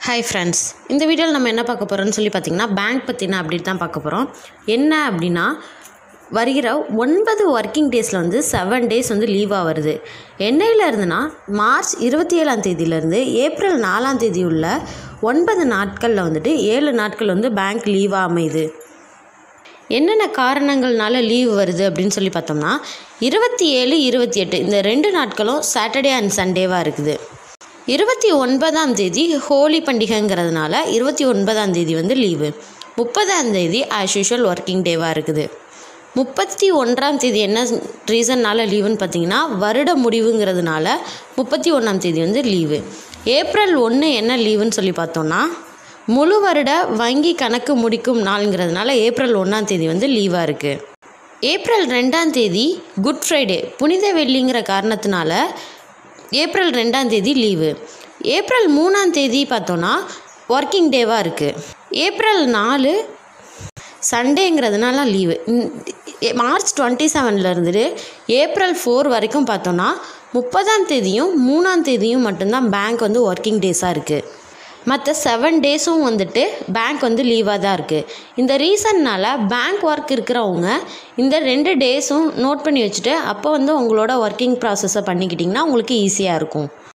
hi friends இந்த வீடியோவில் நம்ம என்ன பார்க்க போகிறோம்னு சொல்லி பார்த்தீங்கன்னா பேங்க் பற்றின அப்டேட் தான் பார்க்க போகிறோம் என்ன அப்படின்னா வருகிற ஒன்பது ஒர்க்கிங் டேஸில் வந்து செவன் டேஸ் வந்து லீவாக வருது என்னையில் இருந்துன்னா மார்ச் இருபத்தி ஏழாம் தேதியிலேருந்து ஏப்ரல் நாலாம் தேதி உள்ள ஒன்பது நாட்களில் வந்துட்டு ஏழு நாட்கள் வந்து பேங்க் லீவாக அமையுது என்னென்ன காரணங்கள்னால லீவ் வருது அப்படின்னு சொல்லி பார்த்தோம்னா இருபத்தி ஏழு இருபத்தி எட்டு இந்த ரெண்டு நாட்களும் சாட்டர்டே அண்ட் சண்டேவாக இருக்குது இருபத்தி ஒன்பதாம் தேதி ஹோலி பண்டிகைங்கிறதுனால இருபத்தி ஒன்பதாம் தேதி வந்து லீவு முப்பதாம் தேதி ஆஸ் யூஷுவல் ஒர்க்கிங் டேவாக இருக்குது முப்பத்தி ஒன்றாம் தேதி என்ன ரீசன்னால் லீவுன்னு பார்த்தீங்கன்னா வருட முடிவுங்கிறதுனால முப்பத்தி ஒன்றாம் தேதி வந்து லீவு ஏப்ரல் ஒன்று என்ன லீவுன்னு சொல்லி பார்த்தோன்னா முழு வருட வங்கி கணக்கு முடிக்கும் நாளுங்கிறதுனால ஏப்ரல் ஒன்றாம் தேதி வந்து லீவாக இருக்குது ஏப்ரல் ரெண்டாம் தேதி குட் ஃப்ரைடே புனித வெள்ளிங்கிற காரணத்தினால ஏப்ரல் ரெண்டாம் தேதி லீவு ஏப்ரல் மூணாம் தேதி பார்த்தோன்னா ஒர்க்கிங் டேவாக இருக்குது ஏப்ரல் நாலு சண்டேங்கிறதுனால லீவு மார்ச் டுவெண்ட்டி செவனில் இருந்துட்டு ஏப்ரல் ஃபோர் வரைக்கும் பார்த்தோன்னா முப்பதாம் தேதியும் மூணாம் தேதியும் மட்டும்தான் பேங்க் வந்து ஒர்க்கிங் டேஸாக இருக்குது மற்ற செவன் டேஸும் வந்துட்டு பேங்க் வந்து லீவாக தான் இருக்குது இந்த ரீசன்னால் பேங்க் ஒர்க் இருக்கிறவங்க இந்த ரெண்டு டேஸும் நோட் பண்ணி வச்சுட்டு அப்போ வந்து உங்களோட ஒர்க்கிங் ப்ராசஸை பண்ணிக்கிட்டிங்கன்னா உங்களுக்கு ஈஸியாக இருக்கும்